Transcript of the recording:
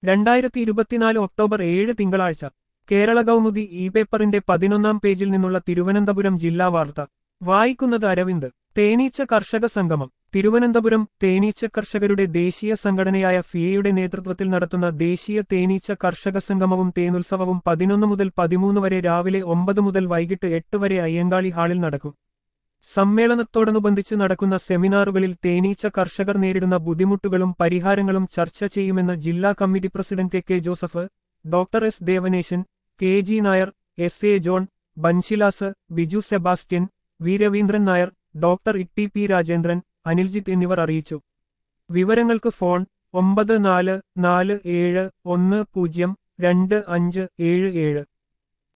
രണ്ടായിരത്തി ഇരുപത്തിനാല് ഒക്ടോബർ ഏഴ് തിങ്കളാഴ്ച കേരള കൗമുദി ഇ പേപ്പറിന്റെ പതിനൊന്നാം പേജിൽ നിന്നുള്ള തിരുവനന്തപുരം ജില്ലാ വാർത്ത വായിക്കുന്നത് അരവിന്ദ് തേനീച്ച കർഷക സംഗമം തിരുവനന്തപുരം തേനീച്ച കർഷകരുടെ ദേശീയ സംഘടനയായ ഫിയയുടെ നേതൃത്വത്തിൽ നടത്തുന്ന ദേശീയ തേനീച്ച കർഷക സംഗമവും തേനുത്സവവും പതിനൊന്ന് മുതൽ പതിമൂന്ന് വരെ രാവിലെ ഒമ്പത് മുതൽ വൈകിട്ട് എട്ട് വരെ അയ്യങ്കാളി ഹാളിൽ നടക്കും സമ്മേളനത്തോടനുബന്ധിച്ച് നടക്കുന്ന സെമിനാറുകളിൽ തേനീച്ച കർഷകർ നേരിടുന്ന ബുദ്ധിമുട്ടുകളും പരിഹാരങ്ങളും ചർച്ച ചെയ്യുമെന്ന് ജില്ലാ committee president K K Joseph doctor S Devanesan K G Nair S A John Banshilas Biju Sebastian V Raveendran Nair doctor Itty P Rajendran Aniljith എന്നിവർ അറിയിച്ചു വിവരങ്ങൾക്ക് ഫോൺ ഒമ്പത് നാല് നാല് ഏഴ് ഒന്ന് പൂജ്യം രണ്ട് അഞ്ച് ഏഴ് ഏഴ്